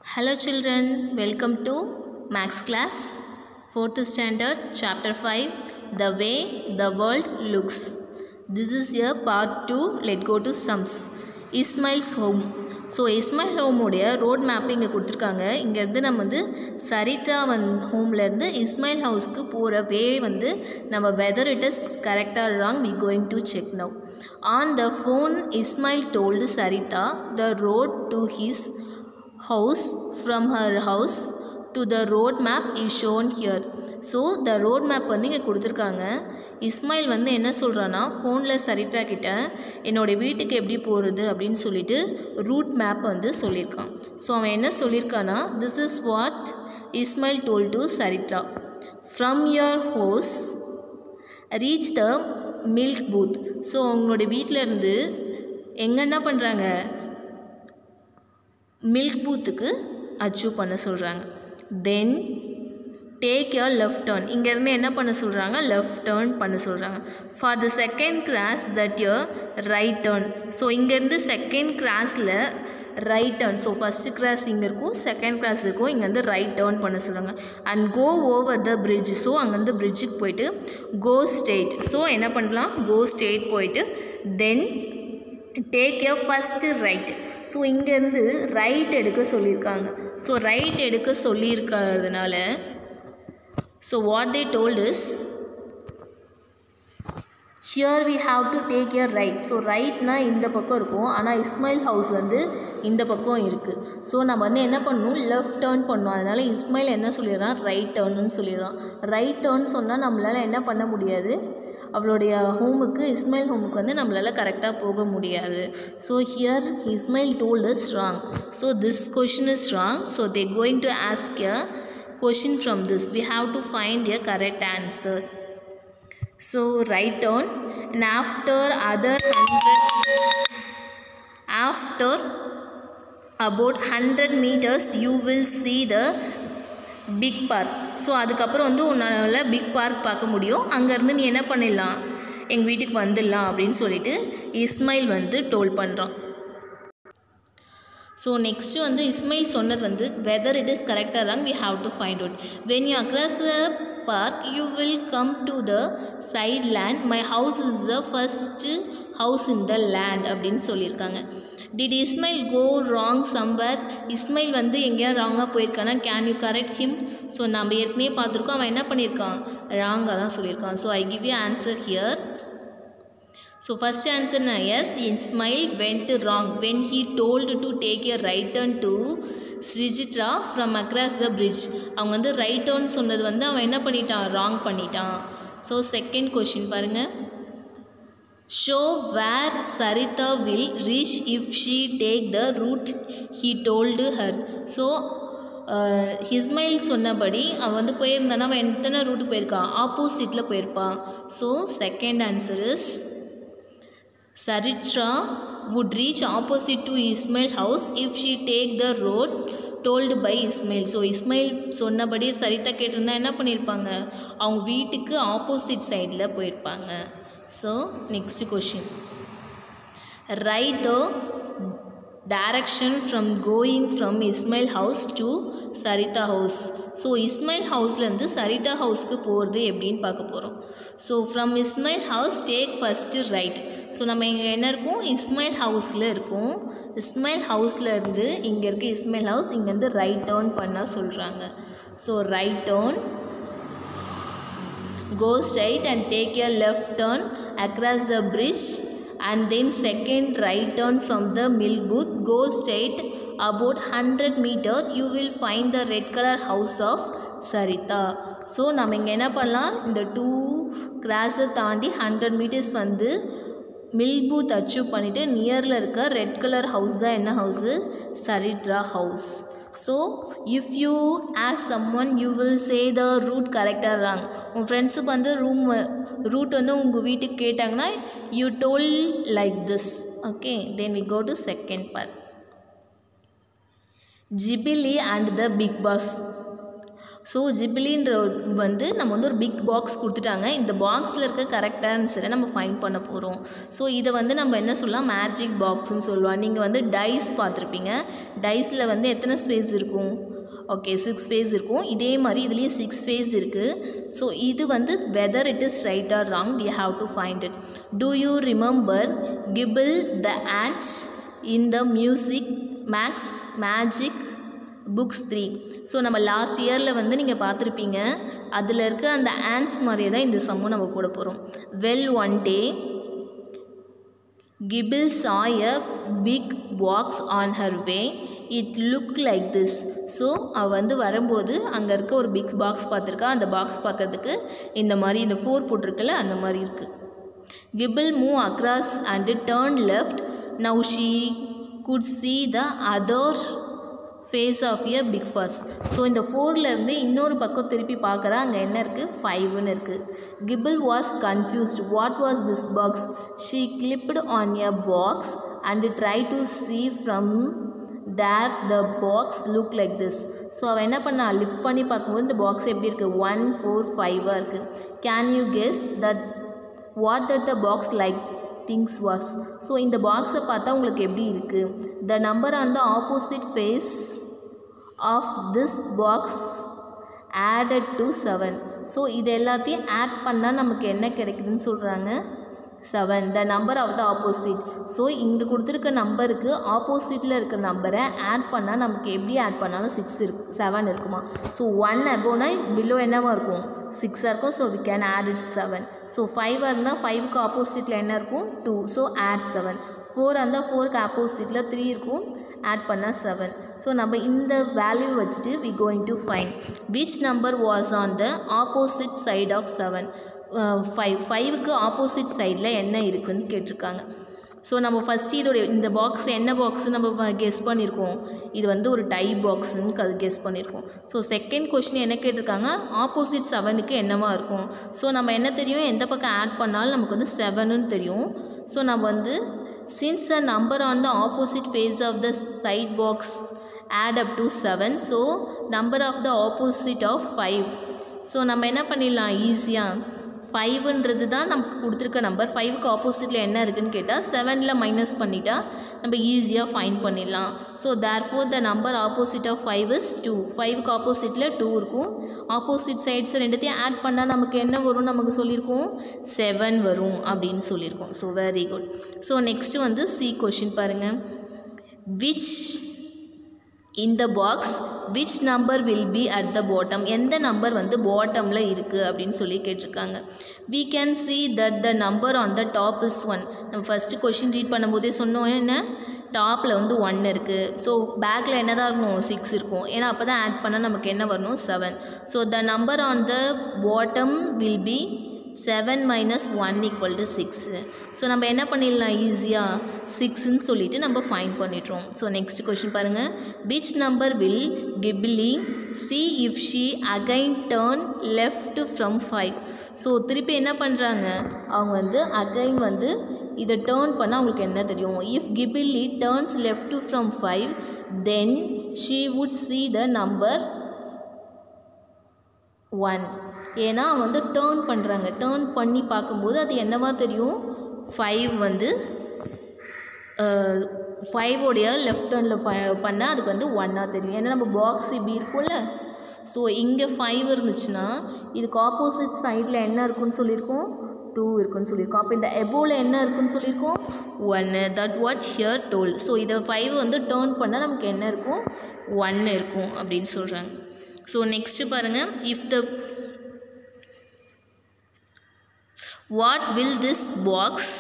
Hello children, welcome to Max class, 4th standard, chapter 5, The Way the World Looks. This is your part 2, let go to sums. Ismail's home. So Ismail ஹோமுடைய road map இங்கே கொடுத்துருக்காங்க இங்கேருந்து நம்ம வந்து சரிதா வந் ஹோம்லேருந்து இஸ்மாயில் ஹவுஸ்க்கு போகிற way வந்து நம்ம வெதர் இட் இஸ் கரெக்டாக wrong we going to check now on the phone Ismail told Saritha the road to his house from her house to the road map is shown here so the road map வந்து இங்கே கொடுத்துருக்காங்க இஸ்மாயில் வந்து என்ன சொல்கிறான்னா ஃபோனில் சரிதா கிட்ட என்னோடய வீட்டுக்கு எப்படி போகிறது அப்படின்னு சொல்லிட்டு ரூட் மேப் வந்து சொல்லியிருக்கான் ஸோ அவன் என்ன சொல்லியிருக்கான்னா this is what Ismail told to Saritha from your house reach the milk booth so உங்களோட வீட்டில் இருந்து எங்கே என்ன பண்ணுறாங்க மில்க் பூத்துக்கு அச்சீவ் பண்ண சொல்கிறாங்க then take your left turn இங்கேருந்து என்ன பண்ண சொல்கிறாங்க லெஃப்ட் டேர்ன் பண்ண சொல்கிறாங்க for the second cross that your right turn so இங்கேருந்து செகண்ட் கிராஸில் right turn so first cross இங்கே இருக்கும் செகண்ட் கிராஸ் இருக்கும் இங்கேருந்து ரைட் டேர்ன் பண்ண சொல்கிறாங்க and go over the bridge so அங்கேருந்து பிரிட்ஜுக்கு போயிட்டு கோ ஸ்டேட் ஸோ என்ன பண்ணலாம் கோ ஸ்டேட் போயிட்டு then take a first right so இங்கேருந்து ரைட் எடுக்க சொல்லியிருக்காங்க ஸோ ரைட் எடுக்க சொல்லியிருக்கிறதுனால so what they told is here we have to take a right so ரைட்னா இந்த பக்கம் இருக்கும் ஆனால் இஸ்மாயில் ஹவுஸ் வந்து இந்த பக்கம் இருக்குது ஸோ நம்ம வந்து என்ன பண்ணணும் லெஃப்ட் டேர்ன் பண்ணணும் அதனால் இஸ்மாயில் என்ன சொல்லிடுறான் ரைட் டேர்ன்னு சொல்லிடுறான் ரைட் டேர்ன் சொன்னால் நம்மளால் என்ன பண்ண முடியாது அவளுடைய ஹோமுக்கு இஸ்மாயில் ஹோமுக்கு வந்து நம்மளால் கரெக்டாக போக முடியாது so here Ismail told is wrong so this question is wrong so they going to ask a question from this we have to find a correct answer so right turn and after other hundred after about hundred meters you will see the big park so அதுக்கப்புறம் வந்து உன்னால் big park பார்க்க முடியும் அங்கேருந்து நீ என்ன பண்ணிடலாம் எங்கள் வீட்டுக்கு வந்துடலாம் அப்படின்னு சொல்லிட்டு இஸ்மாயில் வந்து டோல் பண்ணுறான் ஸோ நெக்ஸ்ட்டு வந்து இஸ்மாயில் சொன்னது வந்து வெதர் இட் இஸ் கரெக்டாக wrong we have to find out when you across the park you will come to the side land my house is the first house in the land அப்படின்னு சொல்லியிருக்காங்க did Ismail go wrong somewhere Ismail வந்து எங்கேயா ராங்காக போயிருக்கானா can you correct him so நம்ம ஏற்கனவே பார்த்துருக்கோம் அவன் என்ன பண்ணியிருக்கான் ராங்காக தான் சொல்லியிருக்கான் so I give you answer here so first answer நான் as Ismail went wrong when he told to take a right turn to ஸ்ரிஜிட்ரா ஃப்ரம் அக்ராஸ் த பிரிட்ஜ் அவங்க வந்து ரைட் டர்ன் சொன்னது வந்து அவன் என்ன பண்ணிட்டான் ராங் பண்ணிட்டான் ஸோ செகண்ட் கொஷின் பாருங்கள் show where Saritha will reach if she take the route he told her so Ismail சொன்னபடி அவன் வந்து போயிருந்தானா அவன் எத்தனை ரூட்டு போயிருக்கான் ஆப்போசிட்டில் போயிருப்பான் so second answer is Saritha would reach opposite to Ismail house if she take the road told by Ismail so Ismail சொன்னபடி சரிதா கேட்டிருந்தா என்ன பண்ணியிருப்பாங்க அவங்க வீட்டுக்கு ஆப்போசிட் சைடில் போயிருப்பாங்க so next question right the direction from going from Ismail house to Saritha house so Ismail ஹவுஸ்லேருந்து சரிதா ஹவுஸ்க்கு போகிறது எப்படின்னு பார்க்க போகிறோம் so from Ismail house take first right so நம்ம இங்கே என்ன இருக்கும் இஸ்மாயில் ஹவுஸில் இருக்கும் இஸ்மாயில் ஹவுஸில் இருந்து இங்கே இருக்க இஸ்மாயில் ஹவுஸ் இங்கேருந்து ரைட் டேர்ன் பண்ண சொல்கிறாங்க so right turn go straight and take a left turn across the bridge and then second right turn from the milk booth go straight about 100 meters you will find the red color house of Saritha so நம்ம இங்கே என்ன பண்ணலாம் இந்த two கிராஸை தாண்டி hundred meters வந்து milk booth achieve பண்ணிவிட்டு நியரில் இருக்க ரெட் கலர் ஹவுஸ் தான் என்ன house Saritha house so if you ask someone you will say the route கரெக்டாக ராங் உன் ஃப்ரெண்ட்ஸுக்கு வந்து ரூம் ரூட் வந்து உங்கள் வீட்டுக்கு கேட்டாங்கன்னா you told like this okay then we go to second part ஜிபிலி and the big box so ஜிபிலின்ற வந்து நம்ம வந்து ஒரு பிக் பாக்ஸ் கொடுத்துட்டாங்க இந்த பாக்ஸில் இருக்க கரெக்ட் ஆன்சரை நம்ம ஃபைன் பண்ண போகிறோம் ஸோ இதை வந்து நம்ம என்ன சொல்லலாம் மேஜிக் பாக்ஸ்னு சொல்லுவோம் நீங்கள் வந்து டைஸ் பார்த்துருப்பீங்க டைஸில் வந்து எத்தனை ஸ்பேஸ் இருக்கும் ஓகே சிக்ஸ் ஃபேஸ் இருக்கும் இதே மாதிரி இதுலேயும் சிக்ஸ் ஃபேஸ் இருக்குது ஸோ இது வந்து whether it is right or wrong we have to find it do you remember Kibble the ant in the music makes magic books three so நம்ம last இயரில் வந்து நீங்கள் பார்த்துருப்பீங்க அதில் இருக்க அந்த ஆன்ஸ் மாதிரியே தான் இந்த சம்மும் நம்ம போட போகிறோம் well one day Kibble saw a big box on her way it look like this so அவள் வந்து வரும்போது அங்கே இருக்க ஒரு பிக் பாக்ஸ் பார்த்துருக்கா அந்த பாக்ஸ் பார்க்கறதுக்கு இந்த மாதிரி இந்த ஃபோர் போட்டிருக்குல்ல அந்த மாதிரி இருக்குது Kibble move across and turn left now she could see the other face of a big box so இந்த ஃபோர்லேருந்து இன்னொரு பக்கம் திருப்பி பார்க்குறா அங்கே என்ன இருக்குது ஃபைவ்னு இருக்குது Kibble was confused what was this box she climbed on a box and try to see from there the box look like this so அவள் என்ன பண்ணா லிஃப்ட் பண்ணி பார்க்கும்போது இந்த பாக்ஸ் எப்படி இருக்குது ஒன் ஃபோர் ஃபைவாக இருக்குது can you guess that what that the box like things was so இந்த பாக்ஸை பார்த்தா உங்களுக்கு எப்படி இருக்குது the number on the opposite face of this box added to seven so இது எல்லாத்தையும் ஆட் பண்ணால் நமக்கு என்ன கிடைக்குதுன்னு சொல்கிறாங்க seven the number of the opposite so இங்கே கொடுத்துருக்க நம்பருக்கு ஆப்போசிட்டில் இருக்க நம்பரை ஆட் பண்ணால் நமக்கு எப்படி ஆட் பண்ணாலும் சிக்ஸ் இருக்கு செவன் இருக்குமா ஸோ ஒன் அபோனா பிலோ என்னவா இருக்கும் சிக்ஸாக இருக்கும் so we can add it seven so ஃபைவாக இருந்தால் ஃபைவுக்கு ஆப்போசிட்டில் என்ன இருக்கும் டூ ஸோ ஆட் செவன் ஃபோராக இருந்தால் ஃபோருக்கு ஆப்போசிட்டில் த்ரீ இருக்கும் ஆட் பண்ணால் செவன் ஸோ நம்ம இந்த வேல்யூ வச்சுட்டு we going to find which number was on the opposite side of seven five ஃபைவுக்கு ஆப்போசிட் சைடில் என்ன இருக்குன்னு கேட்டிருக்காங்க ஸோ நம்ம ஃபஸ்ட்டு இதோடைய இந்த பாக்ஸ் என்ன பாக்ஸ்னு நம்ம கெஸ் பண்ணியிருக்கோம் இது வந்து ஒரு டை பாக்ஸ்ன்னு அது கெஸ் பண்ணியிருக்கோம் ஸோ செகண்ட் கொஷின் என்ன கேட்டிருக்காங்க ஆப்போசிட் செவனுக்கு என்னவா இருக்கும் ஸோ நம்ம என்ன தெரியும் எந்த பக்கம் ஆட் பண்ணாலும் நமக்கு வந்து செவனுன்னு தெரியும் ஸோ நம்ம வந்து since the number on the opposite face of the side box add up to 7 so number of the opposite of 5 so நம்ம என்ன பண்ணிடலாம் ஈஸியாக ஃபைவ்ன்றது தான் நமக்கு கொடுத்துருக்க நம்பர் ஃபைவுக்கு ஆப்போசிட்டில் என்ன இருக்குன்னு கேட்டால் செவனில் மைனஸ் பண்ணிட்டா நம்ம ஈஸியாக ஃபைன் பண்ணிடலாம் so therefore the number opposite of five is two ஃபைவுக்கு ஆப்போசிட்டில் டூ இருக்கும் ஆப்போசிட் சைட்ஸ் ரெண்டுத்தையும் ஆட் பண்ணால் நமக்கு என்ன வரும் நமக்கு சொல்லியிருக்கோம் செவன் வரும் அப்படின்னு சொல்லியிருக்கோம் so very good so next வந்து சி கொஷின் பாருங்கள் which in the box which number will be at the bottom எந்த நம்பர் வந்து பாட்டமில் இருக்குது அப்படின்னு சொல்லி கேட்டிருக்காங்க we can see that the number on the top is 1 நம்ம ஃபஸ்ட்டு கொஷின் ரீட் பண்ணும்போதே சொன்னோம் என்ன டாப்பில் வந்து ஒன் இருக்குது ஸோ பேக்கில் என்ன தான் இருக்கணும் சிக்ஸ் இருக்கும் ஏன்னா அப்போ தான் ஆட் பண்ணால் நமக்கு என்ன வரணும் seven so the number on the bottom will be seven minus one equal to six so நம்ம என்ன பண்ணிடலாம் ஈஸியாக சிக்ஸ்ன்னு சொல்லிட்டு நம்ம ஃபைன் பண்ணிடுறோம் ஸோ நெக்ஸ்ட் கொஷின் பாருங்கள் which number will Kibble see if she again turn left from five so திருப்பி என்ன பண்ணுறாங்க அவங்க வந்து அகைன் வந்து இதை டேர்ன் பண்ணால் அவங்களுக்கு என்ன தெரியும் if Kibble turns left from five then she would see the number one ஏன்னா வந்து டேர்ன் பண்ணுறாங்க டேர்ன் பண்ணி பார்க்கும்போது அது என்னவா தெரியும் ஃபைவ் வந்து ஃபைவோடைய லெஃப்ட் ஹேண்டில் ஃபை பண்ணால் அதுக்கு வந்து ஒன்னாக தெரியும் ஏன்னா நம்ம பாக்ஸ் இப்படி இருக்கும்ல ஸோ இங்கே ஃபைவ் இருந்துச்சுன்னா இதுக்கு ஆப்போசிட் சைடில் என்ன இருக்குன்னு சொல்லியிருக்கோம் டூ இருக்குன்னு சொல்லியிருக்கோம் அப்போ இந்த எபோவில் என்ன இருக்குன்னு சொல்லியிருக்கோம் ஒன்று that what here told so இதை ஃபைவ் வந்து டேர்ன் பண்ணால் நமக்கு என்ன இருக்கும் ஒன்று இருக்கும் அப்படின்னு சொல்கிறாங்க ஸோ நெக்ஸ்ட்டு பாருங்கள் if the what will this box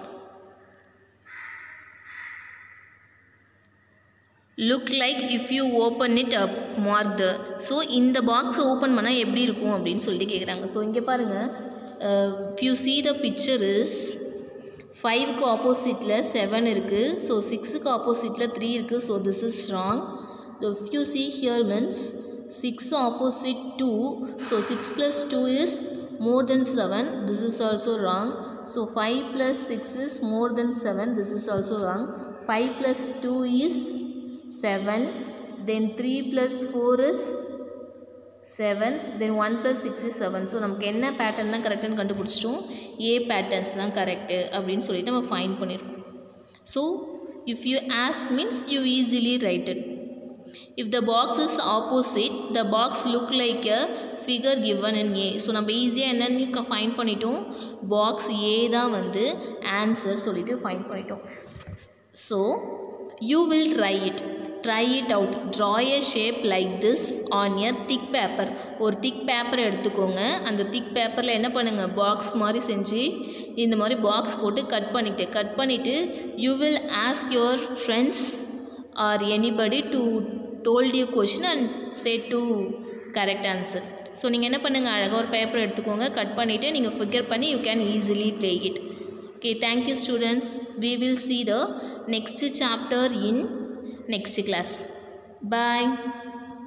look like if you open it up mark the so இந்த பாக்ஸை ஓப்பன் பண்ணால் எப்படி இருக்கும் அப்படின்னு சொல்லிட்டு கேட்குறாங்க ஸோ இங்கே பாருங்கள் if you see the picture is ஃபைவுக்கு ஆப்போசிட்டில் செவன் இருக்குது ஸோ சிக்ஸுக்கு ஆப்போசிட்டில் த்ரீ இருக்குது so this is wrong if you see here means 6 opposite 2 so 6 plus 2 is more than 7 this is also wrong so 5 plus 6 is more than 7 this is also wrong 5 plus 2 is 7 then 3 plus 4 is seven then one plus six is seven so நமக்கு என்ன pattern தான் கரெக்டுன்னு கண்டுபிடிச்சிட்டோம் ஏ patterns தான் correct அப்படின்னு சொல்லிட்டு நம்ம find பண்ணியிருக்கோம் so if you ask means you easily write it if the box is opposite the box look like a figure given in A so நம்ம ஈஸியாக என்னென்னு ஃபைன் பண்ணிட்டோம் பாக்ஸ் ஏ தான் வந்து ஆன்சர் சொல்லிட்டு ஃபைன் பண்ணிட்டோம் so you will try it try it out draw a shape like this on a thick paper ஒரு thick பேப்பரை எடுத்துக்கோங்க அந்த திக் பேப்பரில் என்ன பண்ணுங்கள் பாக்ஸ் மாதிரி செஞ்சு இந்த மாதிரி பாக்ஸ் போட்டு கட் பண்ணிவிட்டு கட் பண்ணிவிட்டு you will ask your friends are anybody to told you question and say to correct answer so நீங்கள் என்ன பண்ணுங்கள் அழகாக ஒரு பேப்பர் எடுத்துக்கோங்க கட் பண்ணிவிட்டு நீங்கள் ஃபிகர் பண்ணி you can easily play it okay thank you students we will see the next chapter in next class bye